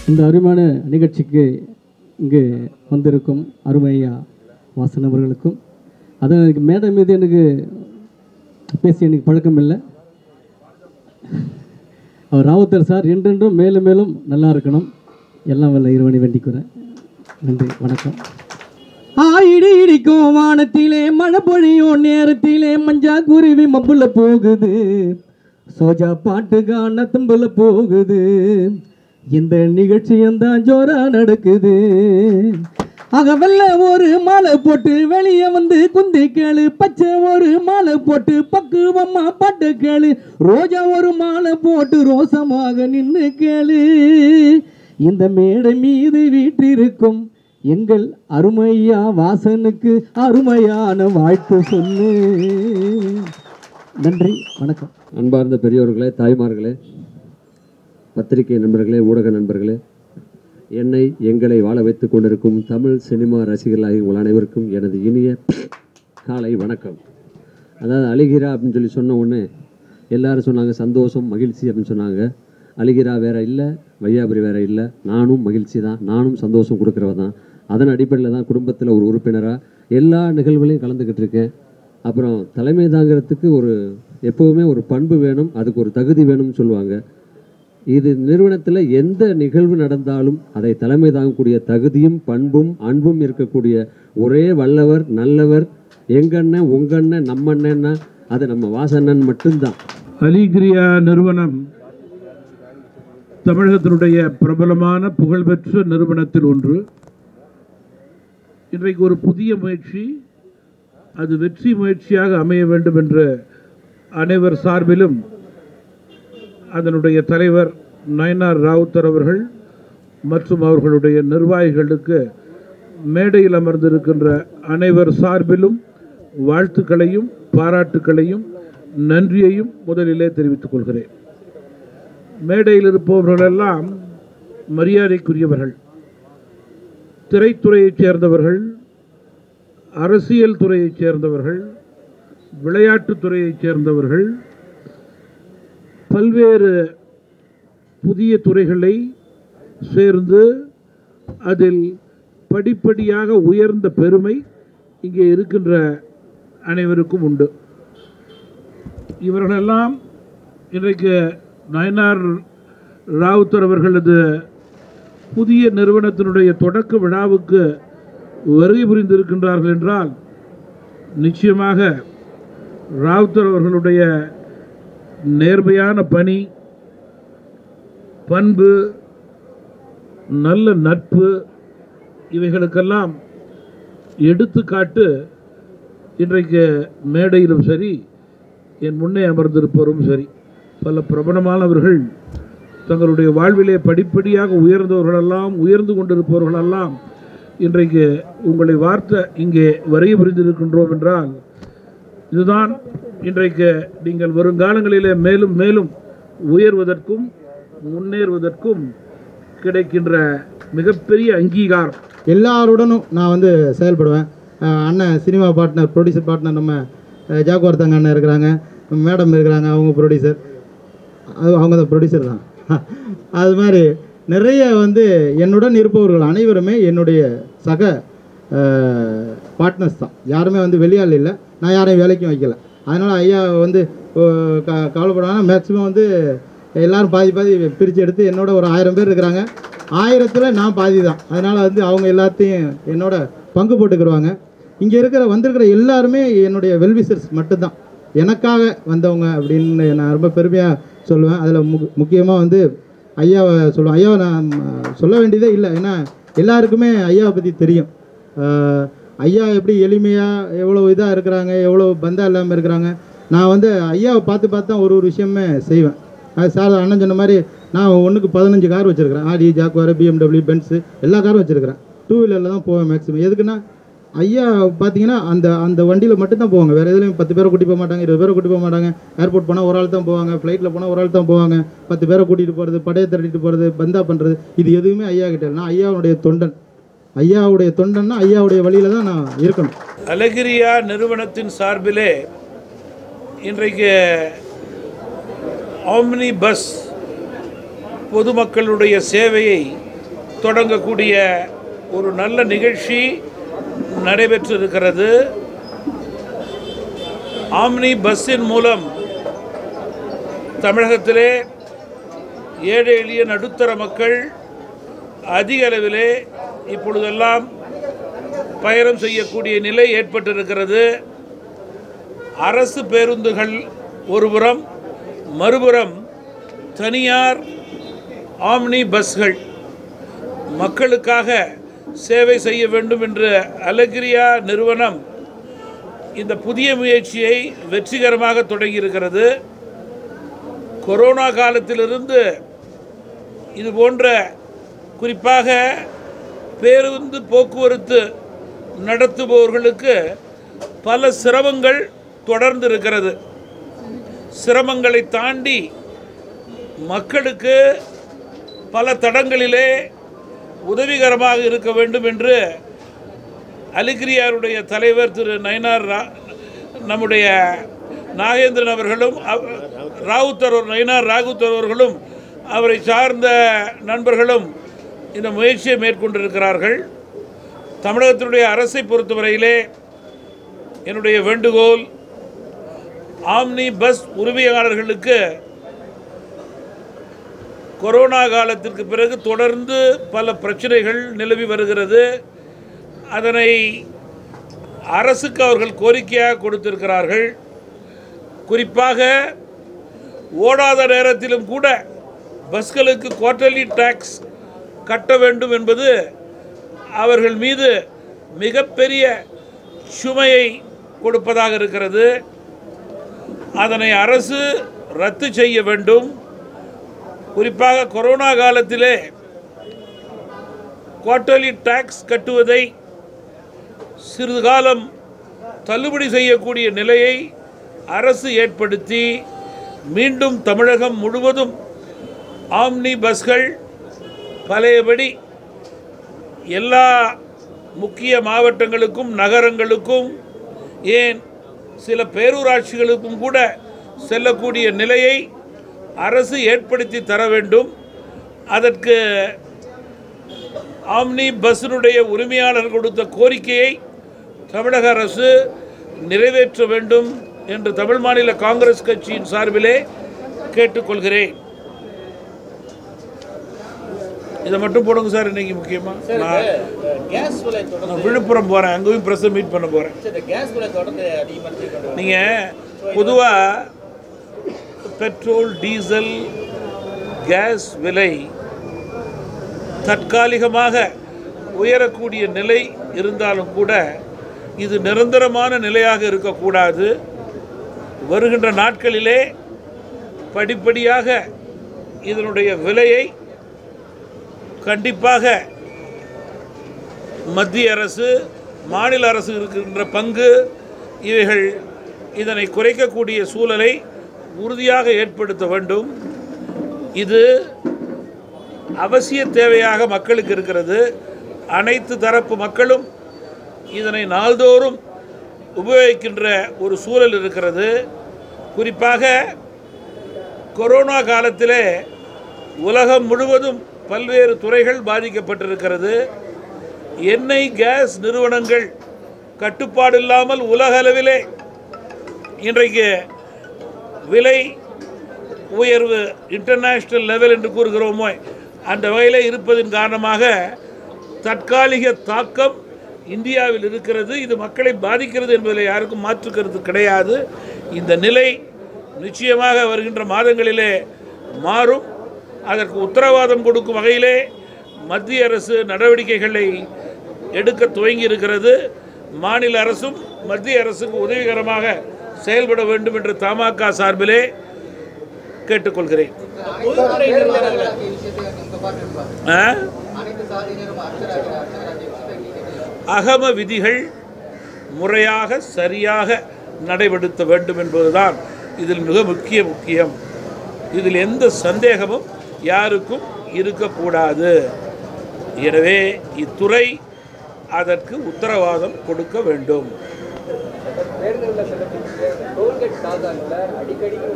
இந்த அருமையான நிகழ்ச்சிக்கு இங்கு வந்திருக்கும் அருமையா வாசன் அவர்களுக்கும் அது எனக்கு மேடை மீது எனக்கு பேசி எனக்கு பழக்கம் இல்லை அவர் ராவுத்தர் சார் என்றென்றும் மேலும் மேலும் நல்லா இருக்கணும் எல்லாம் வல்ல இறைவனை வேண்டிக்கிறேன் நன்றி வணக்கம் ஆயிடி இடிக்கும் வானத்திலே மழை பொழியும் நேரத்திலே மஞ்சா குருவி மப்புல போகுது சோஜா பாட்டு காண தும்புல போகுது இந்த நிகழ்ச்சியும் தான் ஜோரா நடக்குது அகவல்ல ஒரு மாலை போட்டு வெளியே வந்து குந்தி கேளு பச்சை ஒரு மாலை போட்டு பக்குவம்மா பாட்டு கேளு ரோஜா ஒரு மாலை போட்டு ரோசமாக நின்று கேளு இந்த மேடை மீது வீற்றிருக்கும் எங்கள் அருமையா வாசனுக்கு அருமையான வாழ்த்து சொல்லு நன்றி வணக்கம் அன்பார்ந்த பெரியோர்களே தாய்மார்களே பத்திரிகை நண்பர்களே ஊடக நண்பர்களே என்னை எங்களை வாழ வைத்துக் கொண்டிருக்கும் தமிழ் சினிமா ரசிகர்களாகி உங்கள் அனைவருக்கும் எனது இனிய காலை வணக்கம் அதாவது அழுகிறா அப்படின்னு சொல்லி சொன்ன உடனே எல்லாரும் சொன்னாங்க சந்தோஷம் மகிழ்ச்சி அப்படின்னு சொன்னாங்க அழுகிறா வேற இல்லை வையாபுரி வேற இல்லை நானும் மகிழ்ச்சி தான் நானும் சந்தோஷம் கொடுக்குறவ தான் அதன் அடிப்படையில் தான் குடும்பத்தில் ஒரு உறுப்பினராக எல்லா நிகழ்வுகளையும் கலந்துக்கிட்டு இருக்கேன் அப்புறம் தலைமை தாங்கிறதுக்கு ஒரு எப்போவுமே ஒரு பண்பு வேணும் அதுக்கு ஒரு தகுதி வேணும்னு சொல்லுவாங்க இது நிறுவனத்தில் எந்த நிகழ்வு நடந்தாலும் அதை தலைமை தாங்கக்கூடிய தகுதியும் பண்பும் அன்பும் இருக்கக்கூடிய ஒரே வல்லவர் நல்லவர் எங்கண்ணன் உங்கண்ணன் நம்ம அண்ணன்னா அது நம்ம வாசண்ணன் மட்டும்தான் அலிகிரியா நிறுவனம் தமிழகத்தினுடைய பிரபலமான புகழ்பெற்ற நிறுவனத்தில் ஒன்று இன்றைக்கு ஒரு புதிய முயற்சி அது வெற்றி முயற்சியாக அமைய வேண்டும் என்ற அனைவர் சார்பிலும் அதனுடைய தலைவர் நயனார் ராவுத்தர் அவர்கள் மற்றும் அவர்களுடைய நிர்வாகிகளுக்கு மேடையில் அமர்ந்திருக்கின்ற அனைவர் சார்பிலும் வாழ்த்துக்களையும் பாராட்டுக்களையும் நன்றியையும் முதலிலே தெரிவித்துக் கொள்கிறேன் மேடையில் இருப்பவர்களெல்லாம் மரியாதைக்குரியவர்கள் திரைத்துறையைச் சேர்ந்தவர்கள் அரசியல் துறையைச் சேர்ந்தவர்கள் விளையாட்டுத் துறையைச் சேர்ந்தவர்கள் பல்வேறு புதிய துறைகளை சேர்ந்து அதில் படிப்படியாக உயர்ந்த பெருமை இங்கே இருக்கின்ற அனைவருக்கும் உண்டு இவர்களெல்லாம் இன்றைக்கு நயனார் ராவுத்தர் அவர்களது புதிய நிறுவனத்தினுடைய தொடக்க விழாவுக்கு வருகை புரிந்திருக்கின்றார்கள் என்றால் நிச்சயமாக ராவுத்தர் அவர்களுடைய நேர்மையான பணி பண்பு நல்ல நட்பு இவைகளுக்கெல்லாம் எடுத்துக்காட்டு இன்றைக்கு மேடையிலும் சரி என் முன்னே அமர்ந்திருப்பவரும் சரி பல பிரபலமானவர்கள் தங்களுடைய வாழ்விலே படிப்படியாக உயர்ந்தவர்களெல்லாம் உயர்ந்து கொண்டிருப்பவர்களெல்லாம் இன்றைக்கு உங்களை வார்த்த இங்கே வருகை புரிந்திருக்கின்றோம் என்றால் இதுதான் இன்றைக்கு நீங்கள் வருங்காலங்களிலே மேலும் மேலும் உயர்வதற்கும் முன்னேறுவதற்கும் கிடைக்கின்ற மிகப்பெரிய அங்கீகாரம் எல்லாருடனும் நான் வந்து செயல்படுவேன் அஹ் அண்ணன் சினிமா பார்ட்னர் ப்ரொடியூசர் பார்ட்னர் நம்ம அஹ் ஜாக்குவார் தங்க அண்ணன் இருக்கிறாங்க மேடம் இருக்கிறாங்க அவங்க ப்ரொடியூசர் அது அவங்க தான் ப்ரொடியூசர் தான் அது மாதிரி நிறைய வந்து என்னுடன் இருப்பவர்கள் அனைவருமே என்னுடைய சக பார்ட்னர்ஸ் தான் யாருமே வந்து வெளியாள் இல்லை நான் யாரையும் வேலைக்கும் வைக்கல அதனால் ஐயா வந்து அஹ், க கவலைப்படாமல் மேக்ஸிமம் வந்து எல்லாரும் பாதி பாதி பிரித்து எடுத்து என்னோட ஒரு ஆயிரம் பேர் இருக்கிறாங்க ஆயிரத்தில் நான் பாதி தான் அதனால் வந்து அவங்க எல்லாத்தையும் என்னோட பங்கு போட்டுக்கிடுவாங்க இங்கே இருக்கிற வந்திருக்கிற எல்லாருமே என்னுடைய வெல்விசர்ஸ் மட்டும்தான் எனக்காக வந்தவங்க அப்படின்னு நான் ரொம்ப பெருமையாக சொல்லுவேன் அதில் மு முக்கியமாக வந்து ஐயாவை சொல்லுவேன் ஐயாவை நான் அஹ், சொல்ல வேண்டியதே இல்லை ஏன்னா எல்லாருக்குமே ஐயாவை பற்றி தெரியும் அஹ், ஐயா எப்படி எளிமையாக எவ்வளோ இதாக இருக்கிறாங்க எவ்வளோ பந்தா இல்லாமல் இருக்கிறாங்க நான் வந்து ஐயாவை பார்த்து பார்த்து தான் ஒரு ஒரு விஷயமே செய்வேன் அது சார் அண்ணன் சொன்ன மாதிரி நான் ஒன்றுக்கு பதினஞ்சு கார் வச்சுருக்கிறேன் ஆடி ஜாக்குவார் பிஎம்டபிள்யூ பென்ஸு எல்லா காரும் வச்சுருக்கிறேன் டூ வீலரில் தான் போவேன் மேக்ஸிமம் எதுக்குன்னா ஐயா பார்த்தீங்கன்னா அந்த அந்த வண்டியில் மட்டும்தான் போவாங்க வேறு எதுலையும் பத்து பேரை கூட்டி போக மாட்டாங்க இருபது பேரை கூட்டி போக மாட்டாங்க ஏர்போர்ட் போனால் ஒரு ஆள் தான் போவாங்க ஃப்ளைட்டில் போனால் ஒரு ஆள் தான் போவாங்க பத்து பேரை கூட்டிகிட்டு போகிறது படையை திரட்டிட்டு போகிறது பந்தா பண்ணுறது இது எதுவுமே ஐயா கிட்ட இல்லை நான் ஐயாவுடைய தொண்டன் ஐயாவுடைய தொண்டன்னா ஐயாவுடைய வழியில் தான் நான் இருக்கணும் அழகிரியா நிறுவனத்தின் சார்பிலே இன்றைக்கு ஆம்னி பஸ் பொதுமக்களுடைய சேவையை தொடங்கக்கூடிய ஒரு நல்ல நிகழ்ச்சி நடைபெற்றிருக்கிறது ஆம்னி பஸ்ஸின் மூலம் தமிழகத்திலே ஏழை எளிய நடுத்தர மக்கள் அதிக அளவிலே இப்பொழுதெல்லாம் பயணம் செய்யக்கூடிய நிலை ஏற்பட்டிருக்கிறது அரசு பேருந்துகள் ஒருபுறம் மறுபுறம் தனியார் ஆம்னி பஸ்கள் மக்களுக்காக சேவை செய்ய வேண்டும் என்ற அலகிரியா நிறுவனம் இந்த புதிய முயற்சியை வெற்றிகரமாக தொடங்கியிருக்கிறது கொரோனா காலத்திலிருந்து இது போன்ற குறிப்பாக பேருந்து போக்குவரத்து நடத்துபவர்களுக்கு பல சிரமங்கள் தொடர்ந்து இருக்கிறது சிரமங்களை தாண்டி மக்களுக்கு பல தடங்களிலே உதவிகரமாக இருக்க வேண்டும் என்று அலிகிரியாருடைய தலைவர் திரு நயனார் ரா நம்முடைய நாகேந்திரன் அவர்களும் அவ- ராவுத்தர் அவர் நயினார் ராகுத்தர் அவர்களும் அவரை சார்ந்த நண்பர்களும் இந்த முயற்சியை மேற்கொண்டிருக்கிறார்கள் தமிழகத்தினுடைய அரசை பொறுத்தவரையிலே என்னுடைய வேண்டுகோள் ஆம்னி பஸ் உரிமையாளர்களுக்கு கொரோனா காலத்திற்கு பிறகு தொடர்ந்து பல பிரச்சனைகள் நிலவி வருகிறது அதனை அரசுக்கு அவர்கள் கோரிக்கையாக கொடுத்திருக்கிறார்கள் குறிப்பாக ஓடாத நேரத்திலும் கூட பஸ்களுக்கு குவார்டர்லி டேக்ஸ் கட்ட வேண்டும் என்பது அவர்கள் மீது மிகப்பெரிய சுமையை கொடுப்பதாக இருக்கிறது அதனை அரசு ரத்து செய்ய வேண்டும் குறிப்பாக கொரோனா காலத்திலே குவார்டர்லி டேக்ஸ் கட்டுவதை சிறிது காலம் தள்ளுபடி செய்யக்கூடிய நிலையை அரசு ஏற்படுத்தி மீண்டும் தமிழகம் முழுவதும் ஆம்னி பஸ்கள் பழையபடி எல்லா முக்கிய மாவட்டங்களுக்கும் நகரங்களுக்கும் ஏன் சில பேரூராட்சிகளுக்கும் கூட செல்லக்கூடிய நிலையை அரசு ஏற்படுத்தி தர வேண்டும் அதற்கு ஆம்னி பஸ்ஸினுடைய உரிமையாளர் கொடுத்த கோரிக்கையை தமிழக அரசு நிறைவேற்ற வேண்டும் என்று தமிழ் மாநில காங்கிரஸ் கட்சியின் சார்பிலே கேட்டுக்கொள்கிறேன் இதை மட்டும் போடுங்க சார் இன்னைக்கு முக்கியமாக நான் கேஸ் விலை தொடர்ந்து நான் விழுப்புரம் போகிறேன் அங்கேயும் ப்ரெஸ்ஸை மீட் பண்ண போகிறேன் இந்த கேஸ் விலை தொடர்ந்து அதிகமாக கொண்டு நீங்கள் பொதுவாக பெட்ரோல் டீசல் கேஸ் விலை தற்காலிகமாக உயரக்கூடிய நிலை இருந்தாலும் கூட இது நிரந்தரமான நிலையாக இருக்கக்கூடாது வருகின்ற நாட்களிலே படிப்படியாக இதனுடைய விலையை கண்டிப்பாக மத்திய அரசு மாநில அரசு இருக்கின்ற பங்கு இவைகள் இதனை குறைக்கக்கூடிய சூழலை உறுதியாக ஏற்படுத்த வேண்டும் இது அவசிய தேவையாக மக்களுக்கு இருக்கிறது அனைத்து தரப்பு மக்களும் இதனை நாள்தோறும் உபயோகிக்கின்ற ஒரு சூழல் இருக்கிறது குறிப்பாக கொரோனா காலத்திலே உலகம் முழுவதும் பல்வேறு துறைகள் பாதிக்கப்பட்டிருக்கிறது எண்ணெய் கேஸ் நிறுவனங்கள் கட்டுப்பாடு இல்லாமல் உலக அளவிலே இன்றைக்கு விலை உயர்வு இன்டர்நேஷ்னல் லெவல் என்று கூறுகிறோமோ அந்த வகையில் இருப்பதன் காரணமாக தற்காலிக தாக்கம் இந்தியாவில் இருக்கிறது இது மக்களை பாதிக்கிறது என்பதில் யாருக்கும் மாற்று கருத்து கிடையாது இந்த நிலை நிச்சயமாக வருகின்ற மாதங்களிலே மாறும் அதற்கு உத்தரவாதம் கொடுக்கும் வகையிலே மத்திய அரசு நடவடிக்கைகளை எடுக்க துவங்கி இருக்கிறது மாநில அரசும் மத்திய அரசுக்கு உதவிகரமாக செயல்பட வேண்டும் என்று தமாக சார்பிலே கேட்டுக்கொள்கிறேன் பொதுத்துறை நிறுவனங்களை ஆ? அகம விதிகள் முறையாக சரியாக நடைபெறுத்த வேண்டும் என்பதுதான் இதில் மிக முக்கிய முக்கியம் இதில் எந்த சந்தேகமும் யாருக்கும் இருக்கக்கூடாது எனவே இத்துறை அதற்கு உத்தரவாதம் கொடுக்க வேண்டும்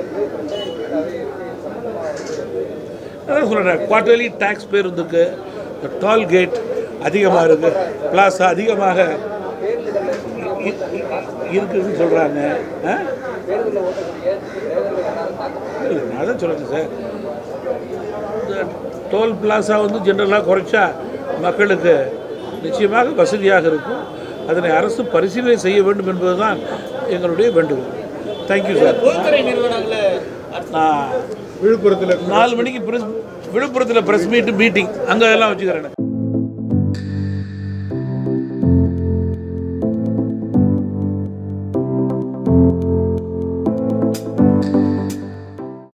அதான் சொல்கிறேன் குவார்டர்லி டேக்ஸ் பேருந்துக்கு இந்த டால் கேட் அதிகமாக இருக்கு பிளாஸா அதிகமாக இ- இ- இருக்குதுன்னு சொல்கிறாங்க நான் தான் சொல்லுங்கள் சார் இந்த டோல் பிளாசா வந்து ஜென்ரலாக குறைச்சா மக்களுக்கு நிச்சயமாக வசதியாக இருக்கும் அதனை அரசு பரிசீலனை செய்ய வேண்டும் என்பதுதான் எங்களுடைய வேண்டுகோள் தேங்க்யூ சார் பொதுத்துறை நிறுவனங்களை நான் விழுப்புரத்தில் நாலு மணிக்கு பிரஸ் விழுப்புரத்தில் ப்ரெஸ் மீட் மீட்டிங் அங்கே எல்லாம் வச்சுக்கிறேன்